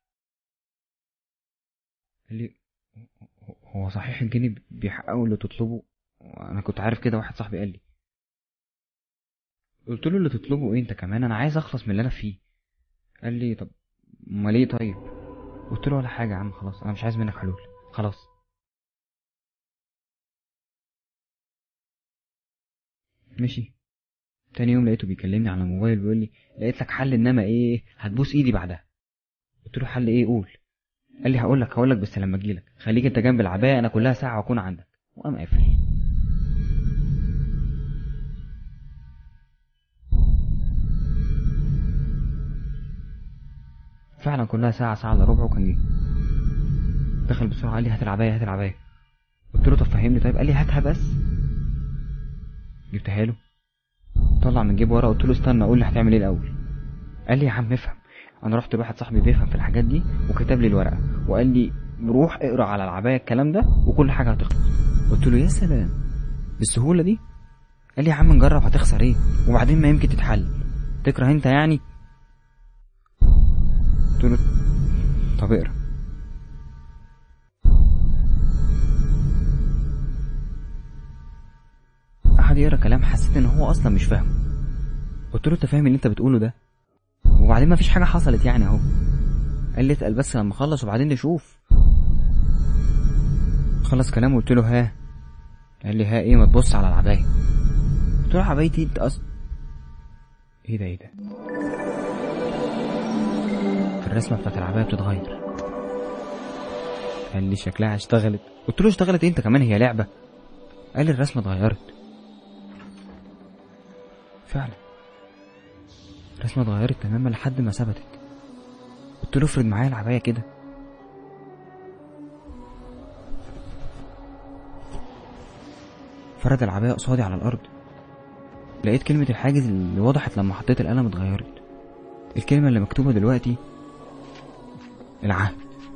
قال لي هو صحيح الجني بيحققوا اللي تطلبه انا كنت عارف كده واحد صاحبي قال لي قلت له اللي تطلبه ايه انت كمان انا عايز اخلص من اللي انا فيه قال لي طب امال ايه طيب قلت له ولا حاجه يا عم خلاص انا مش عايز منك حلول خلاص مشي تاني يوم لقيته بيكلمني على الموبايل بيقول لي لقيت لك حل انما ايه هتبوس ايدي بعدها قلت له حل ايه قول قال لي هقول لك هقول لك بس لما اجيلك خليك انت جنب العبايه انا كلها ساعه واكون عندك وقام قافل فعلا كلها ساعة ساعة الا ربع وكان جه دخل بسرعة قال لي هات العباية هات العباية قلت له طب فهمني طيب قال لي هاتها بس جبتها له طلع من جيبه ورقة قلت له استنى قول لي هتعمل ايه الأول قال لي يا عم افهم انا رحت لواحد صاحبي بيفهم في الحاجات دي وكتب لي الورقة وقال لي روح اقرا على العباية الكلام ده وكل حاجة هتخلص قلت له يا سلام بالسهولة دي قال لي يا عم نجرب هتخسر ايه وبعدين ما يمكن تتحل تكره انت يعني قلت له طب اقرا قعد يقرا كلام حسيت ان هو اصلا مش فاهمه قلت له انت فاهم اللي انت بتقوله ده وبعدين ما فيش حاجه حصلت يعني اهو قال لي اتقل بس لما اخلص وبعدين نشوف خلص كلامه قلت له ها قال لي ها ايه ما تبص على العبايه قلت له عبايتي انت اصلا ايه ده ايه ده الرسمه بتاعت العبايه بتتغير قال لي شكلها اشتغلت قلت له اشتغلت إيه؟ انت كمان هي لعبه قال لي الرسمه اتغيرت فعلا الرسمه اتغيرت تماما لحد ما ثبتت قلت له افرد معايا العبايه كده فرد العباية قصادي على الأرض لقيت كلمة الحاجز اللي وضحت لما حطيت القلم اتغيرت الكلمة اللي مكتوبة دلوقتي العهد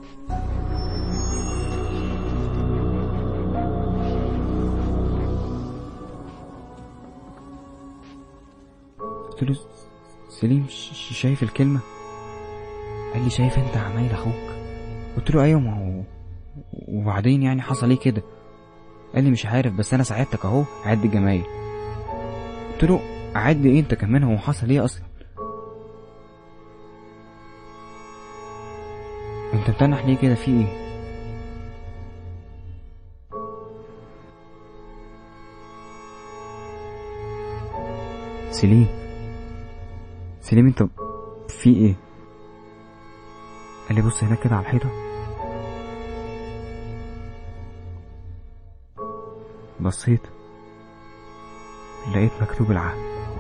قلت له سليم ش- شايف الكلمة قال لي شايف انت عمايل اخوك قلت له ايوه ما هو وبعدين يعني حصل ايه كده قال لي مش عارف بس انا ساعدتك اهو عد الجمايل قلت له اعد ايه انت كمان هو حصل ايه اصلا انت بتنح ليه كده في ايه سليم سليم انت في ايه قال لي بص هناك كده على الحيطه بصيت لقيت مكتوب العهد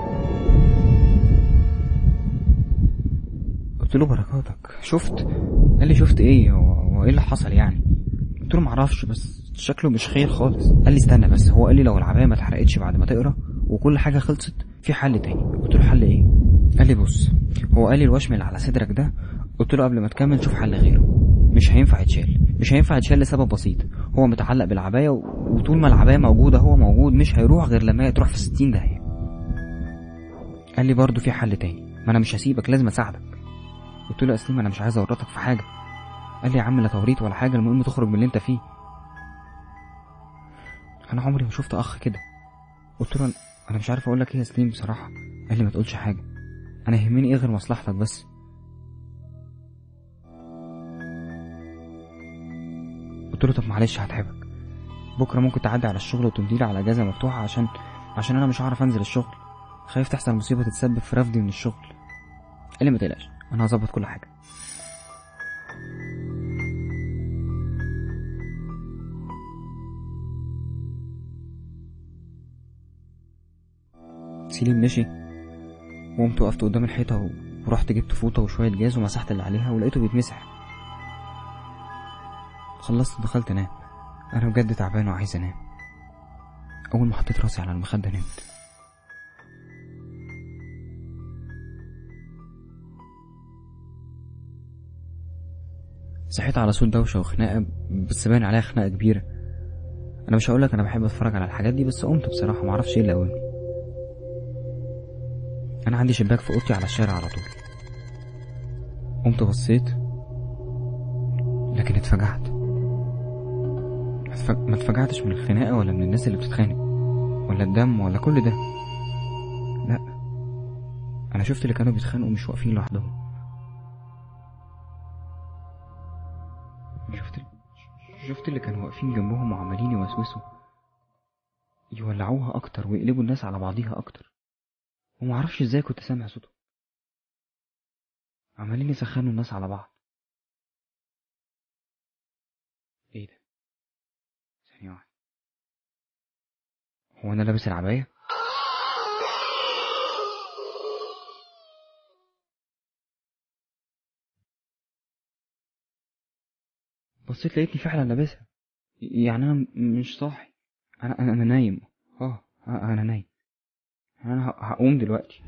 قلت له بركاتك شفت قال لي شفت ايه هو هو ايه اللي حصل يعني قلت له معرفش بس شكله مش خير خالص قال لي استنى بس هو قال لي لو العبايه ما اتحرقتش بعد ما تقرا وكل حاجه خلصت في حل تاني قلت له حل ايه قال لي بص هو قال لي الوشم اللي على صدرك ده قلت له قبل ما تكمل شوف حل غيره مش هينفع يتشال مش هينفع يتشال لسبب بسيط هو متعلق بالعبايه و... وطول ما العبايه موجوده هو موجود مش هيروح غير لما هي تروح في 60 داهيه قال لي برضه في حل تاني ما انا مش هسيبك لازم اساعدك قلت له يا اسلام انا مش عايز اورطك في حاجه قال لي يا عم لا توريط ولا حاجه المهم تخرج من اللي انت فيه انا عمري ما شفت اخ كده قلت له انا مش عارف اقول لك ايه يا سليم بصراحه قال لي ما تقولش حاجه انا يهمني ايه غير مصلحتك بس قلت له طب معلش هتعبك بكره ممكن تعدي على الشغل وتمضيلي على اجازه مفتوحه عشان عشان انا مش هعرف انزل الشغل خايف تحصل مصيبه تتسبب في رفضي من الشغل قال لي ما تقلقش انا هظبط كل حاجه سليم مشي وقمت وقفت قدام الحيطة و- ورحت جبت فوطة وشوية جاز ومسحت اللي عليها ولقيته بيتمسح خلصت ودخلت انام انا بجد تعبان وعايز انام اول ما حطيت راسي على المخده نمت صحيت على صوت دوشه وخناقه بس باين عليها خناقه كبيره انا مش هقولك انا بحب اتفرج على الحاجات دي بس قمت بصراحه معرفش ايه اللي قومني انا عندي شباك في اوضتي على الشارع على طول قمت بصيت لكن اتفجعت ما اتفجعتش من الخناقه ولا من الناس اللي بتتخانق ولا الدم ولا كل ده لا انا شفت اللي كانوا بيتخانقوا مش واقفين لوحدهم شفت شفت اللي كانوا واقفين جنبهم وعمالين يوسوسوا يولعوها اكتر ويقلبوا الناس على بعضيها اكتر ومعرفش ازاي كنت سامع صوتهم عمالين يسخنوا الناس على بعض ايه ده ثانية واحدة هو انا لابس العباية بصيت لقيتني فعلا لابسها يعني انا مش صاحي انا انا, أنا نايم اه انا نايم انا هقوم دلوقتي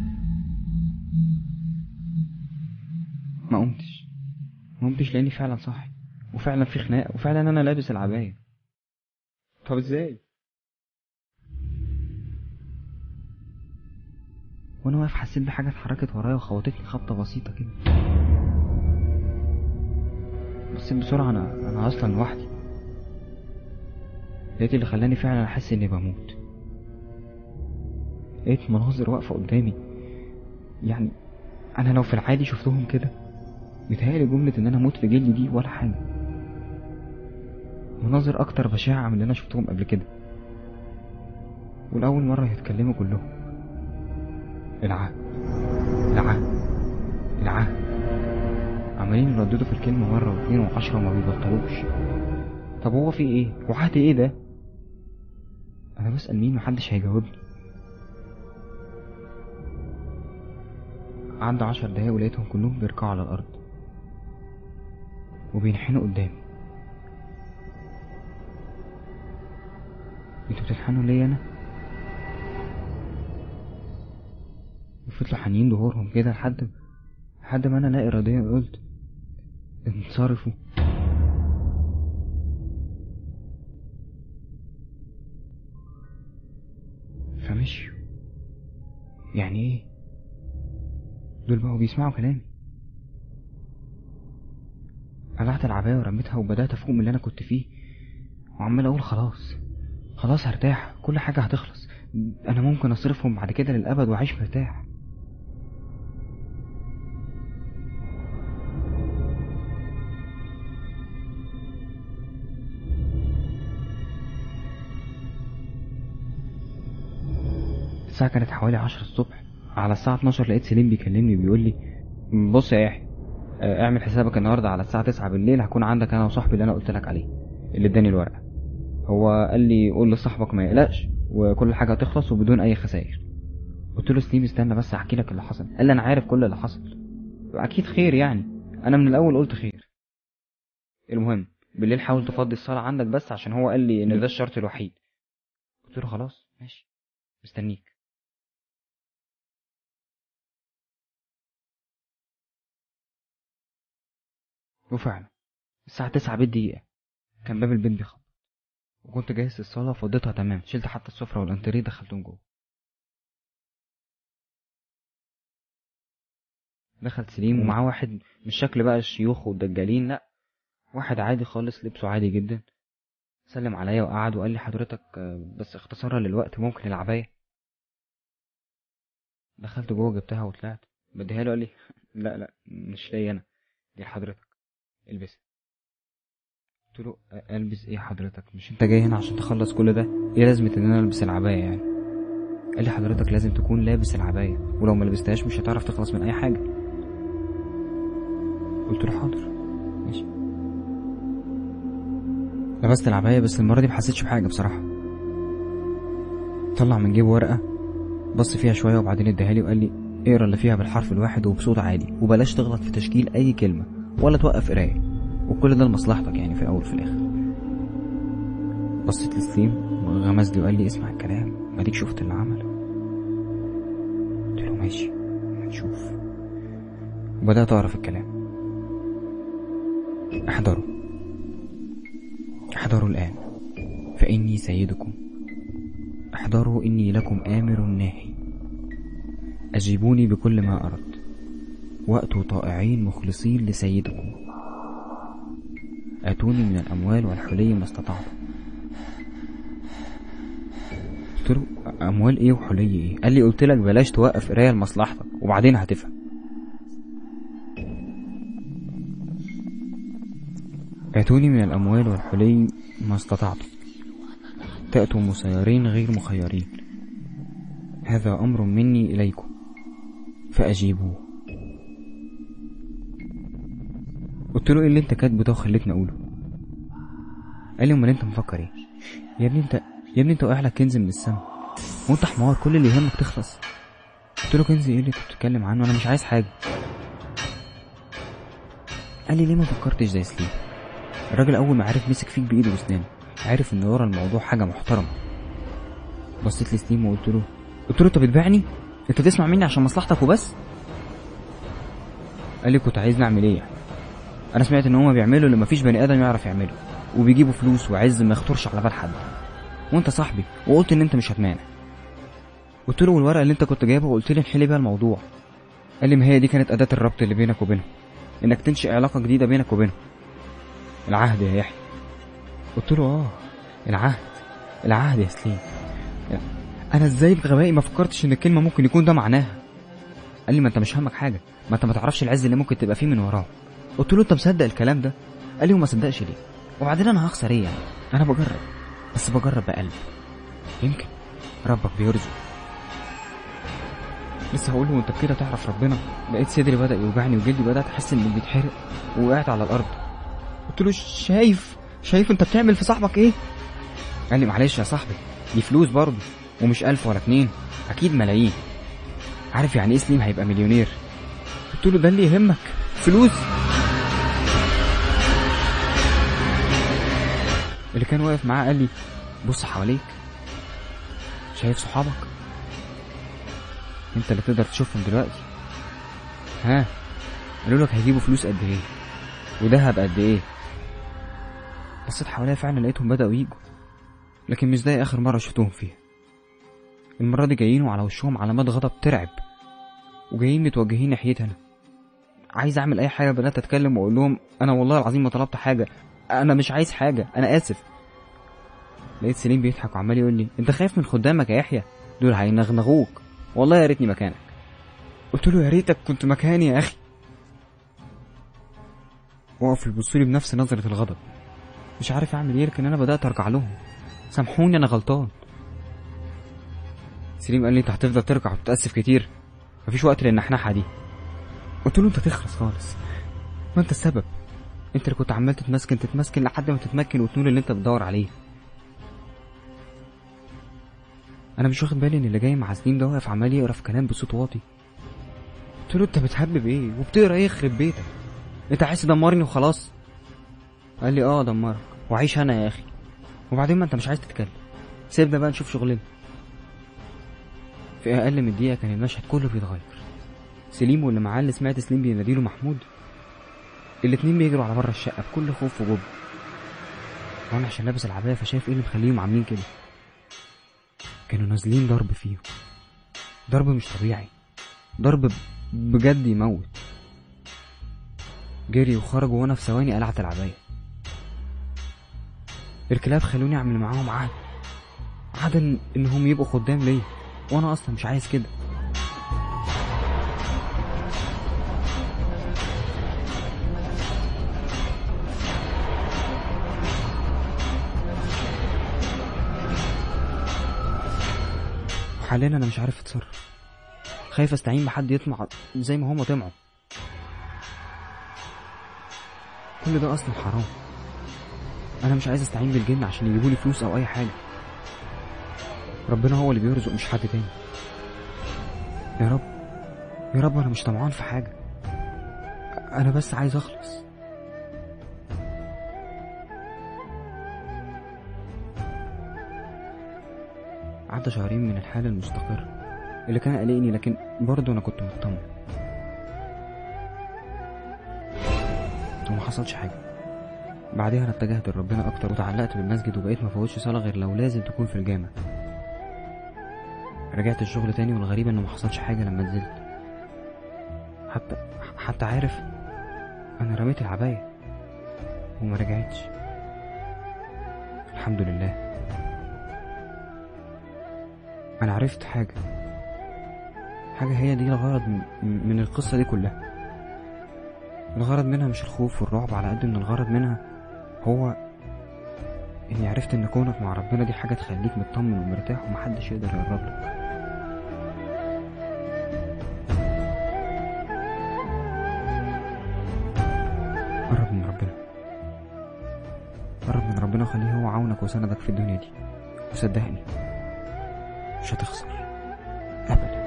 ما قمتش ما قمتش لاني فعلا صاحي وفعلا في خناقه وفعلا انا لابس العبايه طب ازاي وانا واقف حسيت بحاجه اتحركت ورايا وخبطتني خبطه بسيطه كده بصيت بسرعه انا انا اصلا لوحدي لقيت اللي خلاني فعلا احس اني بموت لقيت مناظر واقفه قدامي يعني انا لو في العادي شفتهم كده بيتهيألي جملة ان انا اموت في جلدي دي ولا حاجة مناظر اكتر بشاعة من اللي انا شفتهم قبل كده والأول مرة يتكلموا كلهم العهد العهد العهد عمالين يرددوا في الكلمة مرة واتنين وعشرة وما بيبطلوش طب هو في ايه وعهد ايه ده انا بسأل مين محدش هيجاوبني عدى عشر دقايق ولقيتهم كلهم بيركعوا على الأرض وبينحنوا قدامي انتوا بتنحنوا ليا انا وفضلوا حانيين ظهورهم كده لحد لحد ما انا لا اراديا قلت انصرفوا فمشيوا يعني ايه دول بقوا بيسمعوا كلامي قلعت العباية ورميتها وبدأت أفوق من اللي أنا كنت فيه وعمال أقول خلاص خلاص هرتاح كل حاجة هتخلص أنا ممكن أصرفهم بعد كده للأبد وأعيش مرتاح الساعة كانت حوالي عشرة الصبح على الساعة 12 لقيت سليم بيكلمني بيقول لي بص يا يحيى اعمل حسابك النهارده على الساعة 9 بالليل هكون عندك انا وصاحبي اللي انا قلت لك عليه اللي اداني الورقة هو قال لي قول لصاحبك ما يقلقش وكل حاجة هتخلص وبدون اي خسائر قلت له سليم استنى بس احكي لك اللي حصل قال لي انا عارف كل اللي حصل اكيد خير يعني انا من الاول قلت خير المهم بالليل حاول تفضي الصالة عندك بس عشان هو قال لي ان ده الشرط الوحيد قلت له خلاص ماشي مستنيك وفعلا الساعة تسعة بالدقيقة كان باب البيت بيخبط وكنت جاهز الصالة فضيتها تمام شلت حتى السفرة والانتريه دخلتهم جوه دخل سليم ومعاه واحد مش شكل بقى الشيوخ والدجالين لا واحد عادي خالص لبسه عادي جدا سلم عليا وقعد وقال لي حضرتك بس اختصارا للوقت ممكن العباية دخلت جوه جبتها وطلعت بديها له قال لي لا لا مش ليا انا دي حضرتك البسها قلت له البس ايه حضرتك مش انت جاي هنا عشان تخلص كل ده ايه لازمه ان انا البس العبايه يعني قال لي حضرتك لازم تكون لابس العبايه ولو ما لبستهاش مش هتعرف تخلص من اي حاجه قلت له حاضر ماشي لبست العبايه بس المره دي محسيتش بحاجه بصراحه طلع من جيبه ورقه بص فيها شويه وبعدين اداها لي وقال لي اقرا اللي فيها بالحرف الواحد وبصوت عالي وبلاش تغلط في تشكيل اي كلمه ولا توقف قرايه وكل ده لمصلحتك يعني في الاول وفي الاخر بصيت لسليم وغمز لي وقال لي اسمع الكلام اديك شفت اللي عمله قلت له ماشي هنشوف وبدأت أعرف الكلام احذروا احذروا الآن فإني سيدكم احذروا إني لكم آمر ناهي أجيبوني بكل ما أردت وأتوا طائعين مخلصين لسيدكم آتوني من الأموال والحلي ما استطعتم قلت له أموال إيه وحلي إيه؟ قال لي قلت لك بلاش توقف قراية لمصلحتك وبعدين هتفهم آتوني من الأموال والحلي ما استطعتم تأتوا مسيرين غير مخيرين هذا أمر مني إليكم فأجيبوه قلت له ايه اللي انت كاتبه ده وخليتني اقوله قال لي امال انت مفكر ايه يا ابني انت يا ابني انت واقع لك كنز من السما وانت حمار كل اللي يهمك تخلص قلت له كنز ايه اللي انت بتتكلم عنه انا مش عايز حاجه قال لي ليه ما فكرتش زي سليم الراجل اول ما عرف مسك فيك بايده واسنانه عرف ان ورا الموضوع حاجه محترمه بصيت لسليم وقلت له قلت له انت بتبيعني انت تسمع مني عشان مصلحتك وبس قال لي كنت عايزني اعمل ايه يعني انا سمعت ان هما بيعملوا اللي مفيش بني ادم يعرف يعمله وبيجيبوا فلوس وعز ما يخطرش على بال حد وانت صاحبي وقلت ان انت مش هتمانع قلت له والورقه اللي انت كنت جايبها وقلت لي نحل بيها الموضوع قال لي ما هي دي كانت اداه الربط اللي بينك وبينهم انك تنشئ علاقه جديده بينك وبينهم العهد يا يحيى قلت له اه العهد العهد يا سليم انا ازاي بغبائي ما فكرتش ان الكلمه ممكن يكون ده معناها قال لي ما انت مش همك حاجه ما انت ما تعرفش العز اللي ممكن تبقى فيه من وراه قلت له انت مصدق الكلام ده قال لي وما صدقش ليه وبعدين انا هخسر ايه يعني انا بجرب بس بجرب بقلب يمكن ربك بيرزق لسه هقول له وانت كده تعرف ربنا لقيت صدري بدا يوجعني وجلدي بدات احس اني بيتحرق ووقعت على الارض قلت له شايف شايف انت بتعمل في صاحبك ايه قال لي معلش يا صاحبي دي فلوس برضه ومش ألف ولا اتنين أكيد ملايين عارف يعني إيه سليم هيبقى مليونير قلت له ده اللي يهمك فلوس اللي كان واقف معاه قال لي بص حواليك شايف صحابك انت اللي تقدر تشوفهم دلوقتي ها قالوا لك هيجيبوا فلوس قد ايه وذهب قد ايه بصيت حواليا فعلا لقيتهم بدأوا يجوا لكن مش زي آخر مرة شفتهم فيها المرة دي جايين وعلى وشهم علامات غضب ترعب وجايين متوجهين ناحيتي أنا عايز أعمل أي حاجة بدأت أتكلم وأقول لهم أنا والله العظيم ما طلبت حاجة أنا مش عايز حاجة أنا آسف لقيت سليم بيضحك وعمال يقول لي أنت خايف من خدامك يا يحيى دول هينغنغوك والله يا ريتني مكانك قلت له يا ريتك كنت مكاني يا أخي وقف يبص لي بنفس نظرة الغضب مش عارف أعمل إيه لكن أنا بدأت أرجع لهم سامحوني أنا غلطان سليم قال لي أنت هتفضل ترجع وتتأسف كتير مفيش وقت للنحنحة دي قلت له أنت تخلص خالص ما أنت السبب أنت اللي كنت عمال تتمسكن تتمسكن لحد ما تتمكن وتنول اللي أنت بتدور عليه أنا مش واخد بالي إن اللي جاي مع سليم ده واقف عمال يقرا في كلام بصوت واطي قلت له أنت بتهبب إيه وبتقرا إيه يخرب بيتك أنت عايز تدمرني وخلاص قال لي اه دمرك وعيش انا يا اخي وبعدين ما انت مش عايز تتكلم سيبنا بقى نشوف شغلنا في اقل من دقيقه كان المشهد كله بيتغير سليم واللي معاه اللي سمعت سليم بيناديله محمود الاتنين بيجروا على بره الشقه بكل خوف وجب وانا عشان لابس العبايه فشايف ايه اللي مخليهم عاملين كده كانوا نازلين ضرب فيه ضرب مش طبيعي ضرب بجد يموت جري وخرجوا وانا في ثواني قلعت العباية الكلاب خلوني اعمل معاهم عهد عهد إن انهم يبقوا خدام ليا وانا اصلا مش عايز كده حاليا انا مش عارف اتصرف خايف استعين بحد يطمع زي ما هما طمعوا كل ده اصلا حرام انا مش عايز استعين بالجن عشان يجيبوا لي فلوس او اي حاجه ربنا هو اللي بيرزق مش حد تاني يا رب يا رب انا مش طمعان في حاجه انا بس عايز اخلص عدى شهرين من الحال المستقر اللي كان قلقني لكن برضه انا كنت مطمن وما حصلش حاجه بعدها انا اتجهت لربنا اكتر وتعلقت بالمسجد وبقيت ما فوتش صلاه غير لو لازم تكون في الجامع رجعت الشغل تاني والغريب انه ما حصلش حاجه لما نزلت حتى حتى عارف انا رميت العبايه وما رجعتش الحمد لله انا عرفت حاجه حاجه هي دي الغرض من, من القصه دي كلها الغرض منها مش الخوف والرعب على قد ان الغرض منها هو اني عرفت ان كونك مع ربنا دي حاجه تخليك مطمن ومرتاح ومحدش يقدر يقرب لك قرب من ربنا قرب من ربنا وخليه هو عونك وسندك في الدنيا دي وصدقني مش هتخسر ابدا